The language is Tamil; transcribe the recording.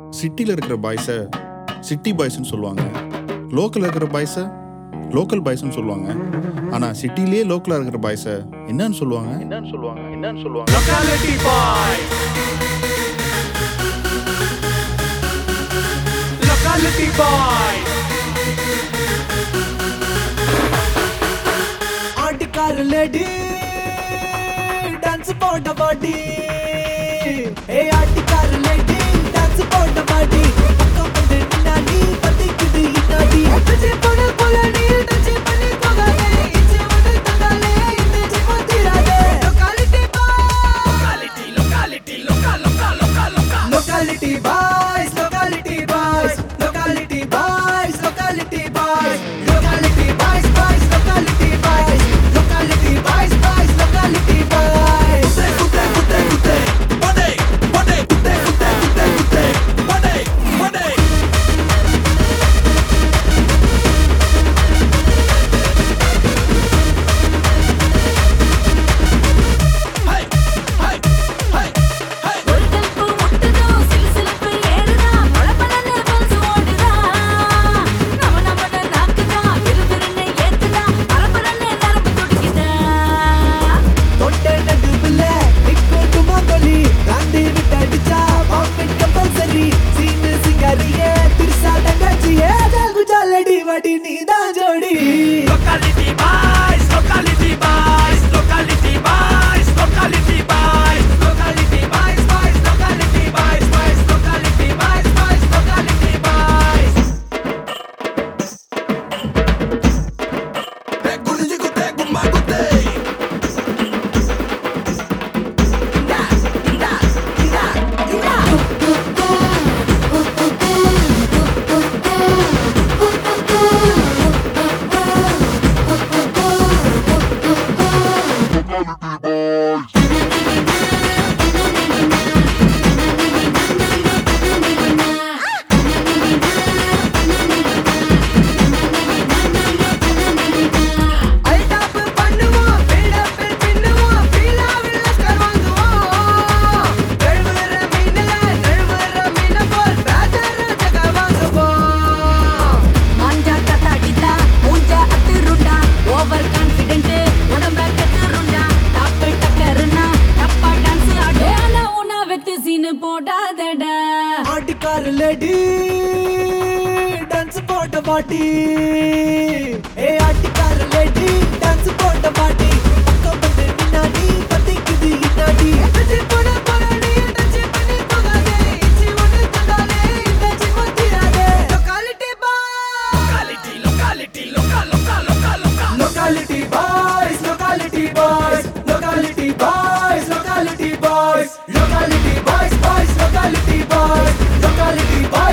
சிட்டியில் இருக்கிற பாய்ஸை சிட்டி பாய்ஸ்னு சொல்லுவாங்க லோக்கலில் இருக்கிற பாய்ஸை லோக்கல் பாய்ஸ்னு சொல்லுவாங்க ஆனால் சிட்டிலேயே லோக்கலாக இருக்கிற பாய்ஸை என்னன்னு சொல்லுவாங்க என்னன்னு சொல்லுவாங்க என்னன்னு சொல்லுவாங்க Locality boy. Locality boy. ஆட்டுக்கார லேடி டான்ஸ் போட்ட பாட்டி ஏ ஆட்டுக்கார லேடி டான்ஸ் போட்ட பாட்டி பக்கம் வந்து நின்னாடி பத்திக்குது இன்னாடி அட்டச்சி போன போல நீ டச்சி பண்ணி போகாதே இச்சு வந்து தந்தாலே இந்த ஜிமோ தீராதே locality Locality, locality, local, local, local, local. Locality boys locality boys locality boys locality boys locality boys boys locality boys locality boys boys locality boys Kutte, kutte, kutte, kutte. Bode, bode, kutte, kutte, kutte, kutte. Bode, bode. Hey, hey, hey, hey. ஒரு கல்பு முட்டுதோ சிலுசிலுப்பு ஏறுதா பளபளன்னு பல்ஸ் ஓடுதா நம நமன நாக்குதா விறுவிறுன்னு ஏத்துதா பரபரன்னு நரம்பு துடிக்குதா தொட்ட நடுவுல நிக்கோட்டுமா தொலி காந்தி விட்டடிச்சா பாம்பெட் கம்பல்சரி சீனு சிங்காரியே திருசா தங்கச்சியே ஜாகுஜாலடி வடி நீதான் ஜோடி Locality boys, locality boys, locality boys, locality boys, locality boys, boys, locality boys, boys, locality boys, boys, locality boys. Hey, gulli gutte, gumma gutte. Da, da, da, da. ஐடாப் பண்ணுவோம் பில்டப் பின்னுவோம் பீலாவில் லஸ்கர் வாங்குவோம் நழுவுற மீன்ல நழுவுற மீன போல் பேஜர் ஜக வாங்குவோம் மாஞ்சா கத்தாடிதா மூஞ்சா அத்துருண்டா ஓவர் கான்ஃபிடென்ட் உடம்ப கத்துருண்டா டாப்பு டக்கருனா டப்பா டான்ஸ் ஆடு ஆனா உனா வெத்து சீனு போடாதடா ஆட்டுக்கார லேடி டான்ஸ் போட்ட பாட்டி ஏ ஆட்டுக்கார லேடி டான்ஸ் போட்ட பாட்டி பக்கம் வந்து நின்னாடி பத்திக்குது இன்னாடி டச்சி போன போறாடி டச்சி பண்ணி போகாதே இச்சி ஒன்று தந்தாலே இந்த ஜிமோ தீராதே locality boy Locality, locality, local, local, local, local. Locality boys, locality boys, locality boys, locality boys, locality boys, boys, locality boys, locality boys.